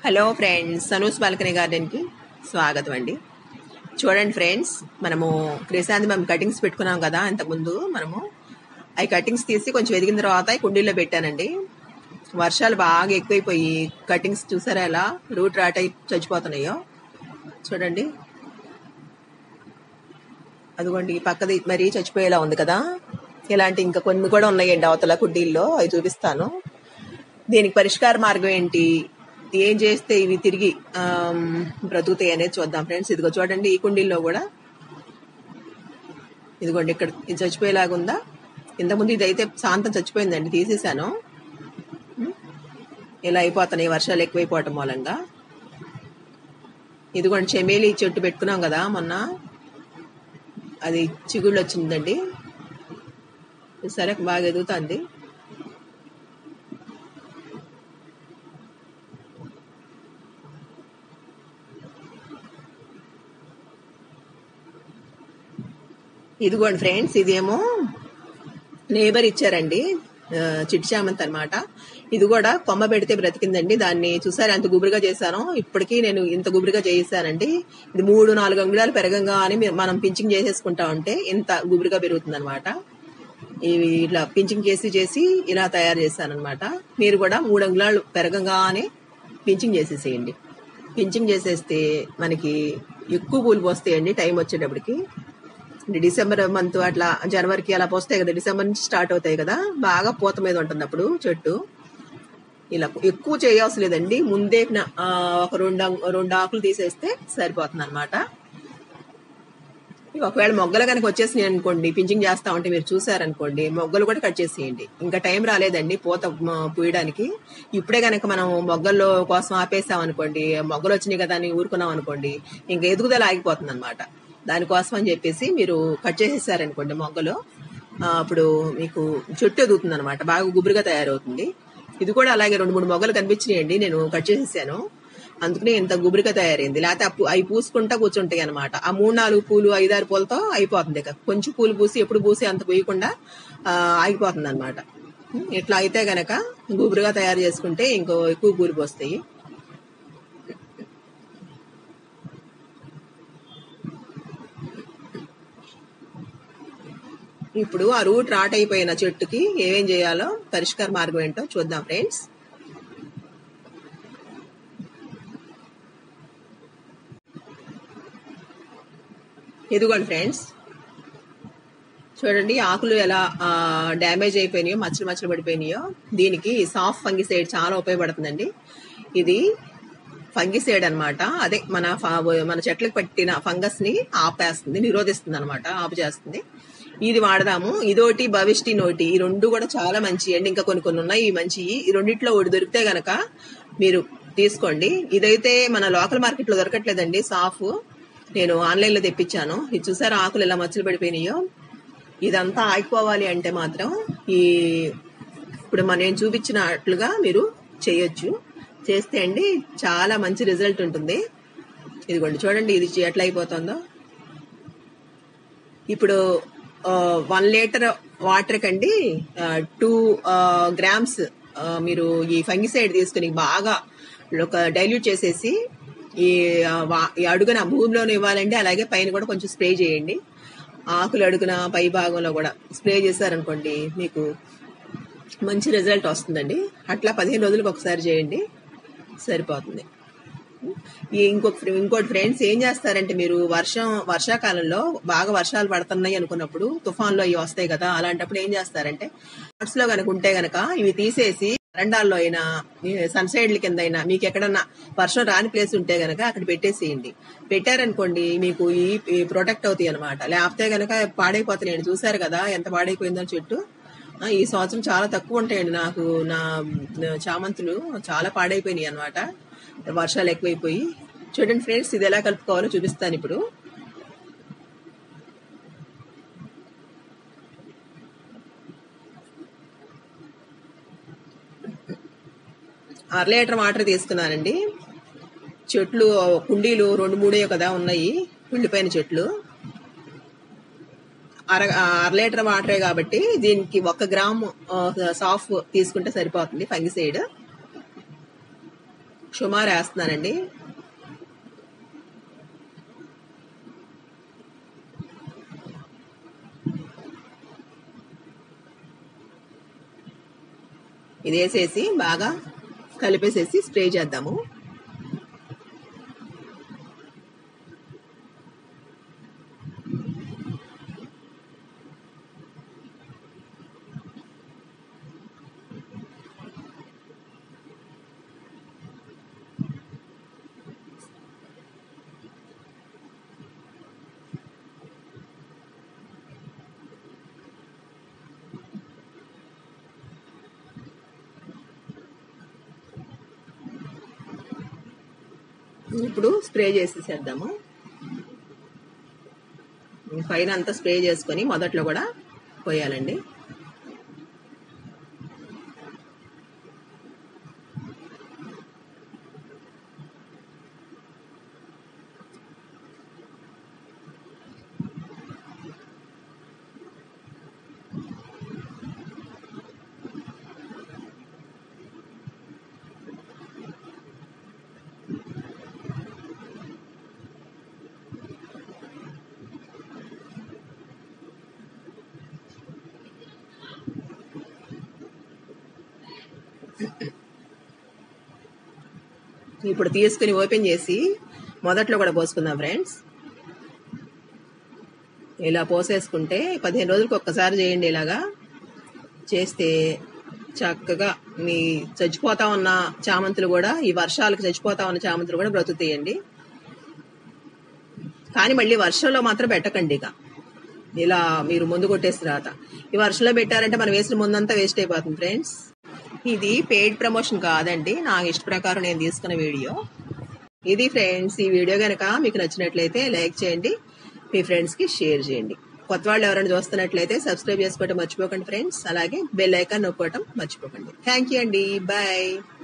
Hello friends Sanu's balcony గార్డెన్కి స్వాగతం అండి చూడండి ఫ్రెండ్స్ మనము క్రిసాంతిమం కటింగ్స్ పెట్టుకున్నాం కదా ఇంతకుముందు మనము అవి కటింగ్స్ తీసి కొంచెం ఎదిగిన తర్వాత ఈ కుండీల్లో పెట్టానండి వర్షాలు బాగా ఎక్కువైపోయి కటింగ్స్ చూసారా ఎలా రూట్ రాట్ అయి చచ్చిపోతున్నాయో చూడండి అదిగోండి ఈ పక్కది మరీ చచ్చిపోయేలా ఉంది కదా ఇలాంటి ఇంకా కొన్ని కూడా ఉన్నాయండి అవతల కుండీల్లో అవి చూపిస్తాను దీనికి పరిష్కార మార్గం ఏంటి ఏం చేస్తే ఇవి తిరిగి ఆమ్, బ్రతుకుతాయి అనేది చూద్దాం ఫ్రెండ్స్ ఇదిగో చూడండి ఈ కుండీల్లో కూడా ఇదిగోండి ఇక్కడ ఇది చచ్చిపోయేలాగా ఉందా ఇంతకుముందు ఇదైతే శాంతం చచ్చిపోయిందండి తీసేశాను ఉం? ఇలా అయిపోతున్నాయి వర్షాలు ఎక్కువైపోవటం మూలంగా ఇదిగోండి చెమేలి చెట్టు పెట్టుకున్నాం కదా మొన్న అది చిగుళ్ళు వచ్చిందండి సరే బాగా ఎదుగుతుంది ఇదిగోండి ఫ్రెండ్స్ ఇదేమో నేబర్ ఇచ్చారండి ఆ, చిట్టి చామంతి అనమాట ఇది కూడా కొమ్మ పెడితే బ్రతికిందండి దాన్ని చూసారు ఎంత గుబురుగా చేశానో ఇప్పటికీ నేను ఇంత గుబురుగా చేశానండి ఇది మూడు నాలుగు అంగుళాలు పెరగంగానే మీ- మనం పించింగ్ చేసేసుకుంటా ఉంటే ఇంత గుబురుగా పెరుగుతుంది అనమాట ఇవి ఇట్లా పించింగ్ చేసి చేసి ఇలా తయారు చేశాను అనమాట మీరు కూడా మూడు అంగుళాలు పెరగంగానే పించింగ్ చేసేసేయండి పించింగ్ చేసేస్తే మనకి ఎక్కువ పూలు పోస్తాయండి టైం వచ్చేటప్పటికి అంటే డిసెంబర్ మంత్ అట్లా జనవరికి అలా పోస్తాయి కదా డిసెంబర్ నుంచి స్టార్ట్ అవుతాయి కదా బాగా పూత మీద ఉంటుంది అప్పుడు చెట్టు ఇలా ఎక్కువ చేయవలసిన లేదండి ముందే నా- ఆ, ఒక రెండు అంగ్- రెండు ఆకులు తీసేస్తే సరిపోతుంది అనమాట ఒకవేళ మొగ్గలు కనుక వచ్చేసినాయి అనుకోండి పించింగ్ చేస్తా ఉంటే మీరు చూసారనుకోండి మొగ్గలు కూడా కట్ చేసేయండి ఇంకా టైం రాలేదండి పూత మ, పూయడానికి ఇప్పుడే కనుక మనం మొగ్గల్లో కోసం ఆపేసాం అనుకోండి మొగ్గలు వచ్చినాయి కదా అని ఊరుకున్నాం అనుకోండి ఇంకా ఎదుగుదల ఆగిపోతుంది అనమాట దానికోసం అని చెప్పేసి మీరు కట్ చేసేసారనుకోండి మొగ్గలు ఆ, అప్పుడు మీకు చెట్టు ఎదుగుతుంది అనమాట బాగా గుబురుగా తయారవుతుంది ఇది కూడా అలాగే రెండు మూడు మొగ్గలు కనిపించినాయండి నేను కట్ చేసేసాను అందుకనే ఇంత గుబురుగా తయారైంది లేకపోతే అప్పు అవి పూసుకుంటా కూర్చుంటాయి అనమాట ఆ మూడు నాలుగు పూలు ఐదారు పూలతో అయిపోతుంది ఇక కొంచెం పూలు పూసి ఎప్పుడు పూసి అంత పూయకుండా ఆ, ఆగిపోతుంది అనమాట ఇట్లా అయితే గనక గుబురుగా తయారు చేసుకుంటే ఇంకో ఎక్కువ పూలు పోస్తాయి ఇప్పుడు ఆ రూట్ రాట్ అయిపోయిన చెట్టుకి ఏమేం చేయాలో పరిష్కార మార్గం ఏంటో చూద్దాం ఫ్రెండ్స్ ఇదిగోండి ఫ్రెండ్స్ చూడండి ఆకులు ఎలా డ్యామేజ్ అయిపోయినాయో మచ్చలు మచ్చలు పడిపోయినాయో దీనికి సాఫ్ట్ ఫంగిసైడ్ చాలా ఉపయోగపడుతుందండి ఇది ఫంగిసైడ్ అన్నమాట అదే మన ఫ- మన చెట్లకు పట్టిన ఫంగస్ ని ఆపేస్తుంది నిరోధిస్తుంది అనమాట ఆపు చేస్తుంది ఇది వాడదాము ఇదోటి భవిష్టి నోటి ఈ రెండు కూడా చాలా మంచి అండి ఇంకా కొన్ని కొన్ని ఉన్నాయి ఈ మంచి ఈ రెండిట్లో ఒకటి దొరికితే గనక మీరు తీసుకోండి ఇదైతే మన లోకల్ మార్కెట్ లో దొరకట్లేదండి సాఫ్ నేను ఆన్లైన్ లో తెప్పించాను ఇది చూసారా ఆకులు ఎలా మచ్చలు పడిపోయినాయో ఇదంతా ఆగిపోవాలి అంటే మాత్రం ఈ ఇప్పుడు మన నేను చూపించినట్లుగా మీరు చేయొచ్చు చేస్తే అండి చాలా మంచి రిజల్ట్ ఉంటుంది ఇదిగోండి చూడండి ఇది ఎట్లా అయిపోతుందో ఇప్పుడు వన్ లీటర్ వాటర్ కండి టూ గ్రామ్స్ మీరు ఈ ఫంగిసైడ్ తీసుకుని బాగా ఒక డైల్యూట్ చేసేసి ఈ ఆ, వా- ఈ అడుగున భూమిలోనే ఇవ్వాలండి అలాగే పైన కూడా కొంచెం స్ప్రే చేయండి ఆకులు అడుగున పై భాగంలో కూడా స్ప్రే చేశారనుకోండి మీకు మంచి రిజల్ట్ వస్తుందండి అట్లా పదిహేను రోజులకు ఒకసారి చేయండి సరిపోతుంది ఈ ఇంకొక ఇంకోటి ఫ్రెండ్స్ ఏం చేస్తారంటే మీరు వర్షం వర్షాకాలంలో బాగా వర్షాలు పడుతున్నాయి అనుకున్నప్పుడు తుఫాన్లు అవి వస్తాయి కదా అలాంటప్పుడు ఏం చేస్తారంటే పాట్స్ లో కనుక ఉంటే గనక ఇవి తీసేసి వరండాల్లో అయినా సన్ సైడ్ల కింద అయినా మీకు ఎక్కడన్నా వర్షం రాని ప్లేస్ ఉంటే గనక అక్కడ పెట్టేసేయండి పెట్టారనుకోండి మీకు ఈ ఈ ప్రొటెక్ట్ అవుతాయి అనమాట లేకపోతే గనక పాడైపోతున్నాయండి చూసారు కదా ఎంత పాడైపోయిందో చెట్టు ఆ, ఈ సంవత్సరం చాలా తక్కువ ఉంటాయండి నాకు నా నా చామంతులు చాలా పాడైపోయినాయి అనమాట వర్షాలు ఎక్కువైపోయి చూడండి ఫ్రెండ్స్ ఇది ఎలా కలుపుకోవాలో చూపిస్తాను ఇప్పుడు అర లీటర్ వాటర్ తీసుకున్నానండి చెట్లు కుండీలు రెండు మూడే కదా ఉన్నాయి కుళ్ళిపోయిన చెట్లు అర అర లీటర్ వాటరే కాబట్టి దీనికి ఒక గ్రామ్ ఆ, సాఫ్ తీసుకుంటే సరిపోతుంది ఫంగిసైడ్ సుమారు వేస్తున్నానండి ఇది వేసేసి బాగా కలిపేసేసి స్ప్రే చేద్దాము ఇప్పుడు స్ప్రే చేసేసేద్దాము పైన అంతా స్ప్రే చేసుకొని మొదట్లో కూడా పోయాలండి ఇప్పుడు తీసుకుని ఓపెన్ చేసి మొదట్లో కూడా పోసుకుందాం ఫ్రెండ్స్ ఇలా పోసేసుకుంటే పదిహేను రోజులకు ఒక్కసారి చేయండి ఇలాగా చేస్తే చక్కగా మీ చచ్చిపోతా ఉన్న చామంతులు కూడా ఈ వర్షాలకు చచ్చిపోతా ఉన్న చామంతులు కూడా బ్రతుకుతాయండి కానీ మళ్ళీ వర్షంలో మాత్రం పెట్టకండి ఇక ఇలా మీరు ముందు కొట్టేసి తర్వాత ఈ వర్షంలో పెట్టారంటే మనం వేసిన ముందంతా వేస్ట్ అయిపోతుంది ఫ్రెండ్స్ ఇది పెయిడ్ ప్రమోషన్ కాదండి నా ఇష్ట ప్రకారం నేను తీసుకున్న వీడియో ఇది ఫ్రెండ్స్ ఈ వీడియో కనుక మీకు నచ్చినట్లయితే లైక్ చేయండి మీ ఫ్రెండ్స్ కి షేర్ చేయండి కొత్త వాళ్ళు ఎవరైనా చూస్తున్నట్లయితే సబ్స్క్రైబ్ చేసుకోవడం మర్చిపోకండి ఫ్రెండ్స్ అలాగే బెల్ ఐకాన్ నొక్కోవటం మర్చిపోకండి థ్యాంక్ యూ అండి బాయ్